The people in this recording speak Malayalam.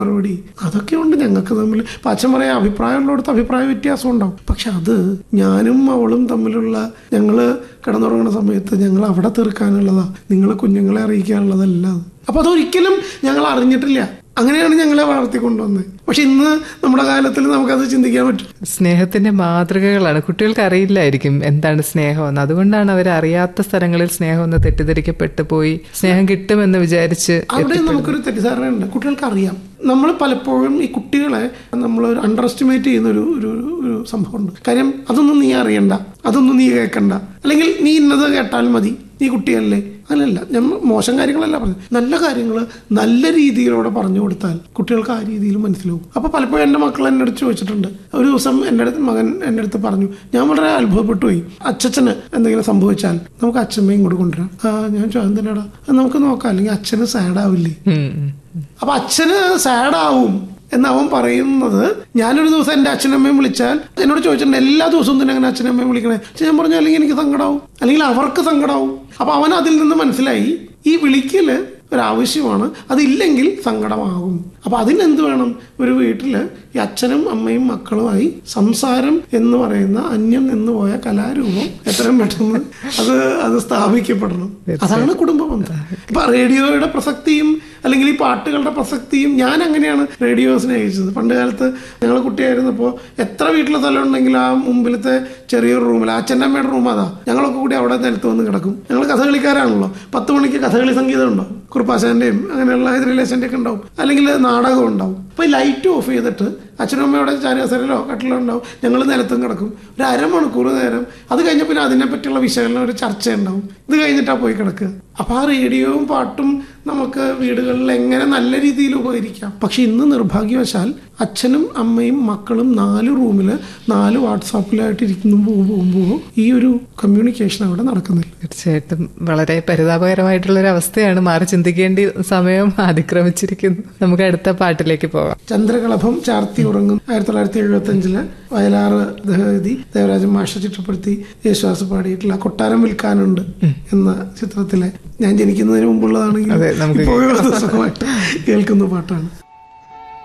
മറുപടി അതൊക്കെ ഉണ്ട് ഞങ്ങൾക്ക് തമ്മിൽ ഇപ്പം അച്ഛൻ പറയാം അഭിപ്രായമുള്ളിടത്ത് അഭിപ്രായ വ്യത്യാസം ഉണ്ടാവും പക്ഷെ അത് ഞാനും അവളും തമ്മിലുള്ള ഞങ്ങൾ കിടന്നുറങ്ങുന്ന സമയത്ത് ഞങ്ങൾ അവിടെ തീർക്കാനുള്ളതാ നിങ്ങൾ കുഞ്ഞുങ്ങളെ അറിയിക്കാനുള്ളതല്ല അത് അപ്പോൾ അതൊരിക്കലും ഞങ്ങൾ അറിഞ്ഞിട്ടില്ല അങ്ങനെയാണ് ഞങ്ങളെ വളർത്തിക്കൊണ്ടുവന്നത് പക്ഷെ ഇന്ന് നമ്മുടെ കാലത്തിൽ നമുക്കത് ചിന്തിക്കാൻ പറ്റും സ്നേഹത്തിന്റെ മാതൃകകളാണ് കുട്ടികൾക്ക് അറിയില്ലായിരിക്കും എന്താണ് സ്നേഹമെന്ന് അതുകൊണ്ടാണ് അവർ അറിയാത്ത സ്ഥലങ്ങളിൽ സ്നേഹം ഒന്ന് തെറ്റിദ്ധരിക്കപ്പെട്ടു പോയി സ്നേഹം കിട്ടുമെന്ന് വിചാരിച്ച് അവിടെ നമുക്കൊരു തെറ്റിദ്ധാരണയുണ്ട് കുട്ടികൾക്ക് അറിയാം നമ്മൾ പലപ്പോഴും ഈ കുട്ടികളെ നമ്മൾ അണ്ടർ എസ്റ്റിമേറ്റ് ചെയ്യുന്ന ഒരു ഒരു ഒരു സംഭവമുണ്ട് കാര്യം അതൊന്നും നീ അറിയണ്ട അതൊന്നും നീ കേൾക്കണ്ട അല്ലെങ്കിൽ നീ ഇന്നത് കേട്ടാൽ മതി നീ കുട്ടിയല്ലേ അങ്ങനെയല്ല ഞാൻ മോശം കാര്യങ്ങളല്ല പറഞ്ഞത് നല്ല കാര്യങ്ങൾ നല്ല രീതിയിലൂടെ പറഞ്ഞു കൊടുത്താൽ കുട്ടികൾക്ക് ആ രീതിയിൽ മനസ്സിലാവും അപ്പൊ പലപ്പോഴും എൻ്റെ മക്കൾ എൻ്റെ അടുത്ത് ചോദിച്ചിട്ടുണ്ട് ഒരു ദിവസം എൻ്റെ അടുത്ത് മകൻ എൻ്റെ അടുത്ത് പറഞ്ഞു ഞാൻ വളരെ അത്ഭുതപ്പെട്ടു പോയി അച്ഛന് എന്തെങ്കിലും സംഭവിച്ചാൽ നമുക്ക് അച്ഛമ്മയും ഇങ്ങോട്ട് കൊണ്ടുവരാം ആ ഞാൻ ചോദിച്ചു എന്തിനാടാ "അത് നമുക്ക് നോക്കാം അല്ലെങ്കിൽ അച്ഛന് സാഡ് ആവില്ലേ ഉം, ഉം. അപ്പൊ അച്ഛന് സാഡ് ആവും എന്ന് അവൻ പറയുന്നത് ഞാനൊരു ദിവസം എൻ്റെ അച്ഛനമ്മയും വിളിച്ചാൽ എന്നോട് ചോദിച്ചിട്ടുണ്ട് എല്ലാ ദിവസവും തന്നെ അങ്ങനെ അച്ഛനമ്മയും വിളിക്കണേ പക്ഷെ ഞാൻ പറഞ്ഞു അല്ലെങ്കിൽ എനിക്ക് സങ്കടാവും അല്ലെങ്കിൽ അവർക്ക് സങ്കടാവും അപ്പൊ അവൻ അതിൽ നിന്ന് മനസ്സിലായി ഈ വിളിക്കല് ഒരാവശ്യമാണ് അതില്ലെങ്കിൽ സങ്കടമാകും അപ്പൊ അതിനെന്ത് വേണം ഒരു വീട്ടില് ഈ അച്ഛനും അമ്മയും മക്കളുമായി സംസാരം എന്ന് പറയുന്ന അന്യം നിന്ന് പോയ കലാരൂപം എത്രയും പെട്ടെന്ന് അത് അത് സ്ഥാപിക്കപ്പെടണം അതാണ് കുടുംബ ബന്ധം ഇപ്പൊ റേഡിയോയുടെ പ്രസക്തിയും അല്ലെങ്കിൽ ഈ പാട്ടുകളുടെ പ്രസക്തിയും ഞാൻ അങ്ങനെയാണ് റേഡിയോ സ്നേഹിച്ചത് പണ്ട് കാലത്ത് ഞങ്ങൾ കുട്ടിയായിരുന്നപ്പോൾ എത്ര വീട്ടിലെ സ്ഥലം ഉണ്ടെങ്കിലും ആ മുമ്പിലത്തെ ചെറിയൊരു റൂമിൽ അച്ഛൻ്റെ അമ്മയുടെ റൂം അതാ ഞങ്ങളൊക്കെ കൂടി അവിടെ നിലത്ത് വന്ന് കിടക്കും ഞങ്ങൾ കഥകളിക്കാരാണല്ലോ പത്ത് മണിക്ക് കഥകളി സംഗീതം ഉണ്ടാവും കുറുപ്പാശാന്റെയും അങ്ങനെയുള്ള ഹൈദരലേശന്റെ ഒക്കെ ഉണ്ടാവും അല്ലെങ്കിൽ നാടകം ഉണ്ടാവും അപ്പൊ ഈ ലൈറ്റ് ഓഫ് ചെയ്തിട്ട് അച്ഛനും അമ്മയുടെ ചാരികസരലോ കട്ടിലോ ഉണ്ടാവും ഞങ്ങൾ നിലത്തും കിടക്കും ഒരു അരമണിക്കൂർ നേരം അത് കഴിഞ്ഞ പിന്നെ അതിനെ പറ്റിയുള്ള വിശകലനം ഒരു ചർച്ച ഉണ്ടാവും ഇത് കഴിഞ്ഞിട്ടാ പോയി കിടക്കുക അപ്പൊ ആ റേഡിയോയും പാട്ടും നമുക്ക് വീടുകളിൽ എങ്ങനെ നല്ല രീതിയിൽ ഉപകരിക്കാം പക്ഷെ ഇന്ന് നിർഭാഗ്യവശാൽ അച്ഛനും അമ്മയും മക്കളും നാല് റൂമില് നാല് വാട്സാപ്പിലായിട്ട് ഇരിക്കുന്നു പോകുമ്പോൾ ഈ ഒരു കമ്മ്യൂണിക്കേഷൻ അവിടെ നടക്കുന്നില്ല തീർച്ചയായിട്ടും വളരെ പരിതാപകരമായിട്ടുള്ള ഒരു അവസ്ഥയാണ് മാറി ചിന്തിക്കേണ്ട സമയം അതിക്രമിച്ചിരിക്കുന്നു നമുക്ക് അടുത്ത പാട്ടിലേക്ക് പോകാം ചന്ദ്രകളഭം ചാർത്തി ഉറങ്ങും ആയിരത്തി തൊള്ളായിരത്തി എഴുപത്തി അഞ്ചില് വയലാറ് ദേവതി ദേവരാജൻ മാഷ ചിട്ടപ്പെടുത്തി യേശുദാസ് പാടിയിട്ടുള്ള കൊട്ടാരം വിൽക്കാനുണ്ട് എന്ന ചിത്രത്തിലെ ഞാൻ ജനിക്കുന്നതിന് മുമ്പുള്ളതാണെങ്കിൽ അതെ, നമുക്ക് ഇപ്പോഴും അത് സുഖമായിട്ട് കേൾക്കുന്ന പാട്ടാണ്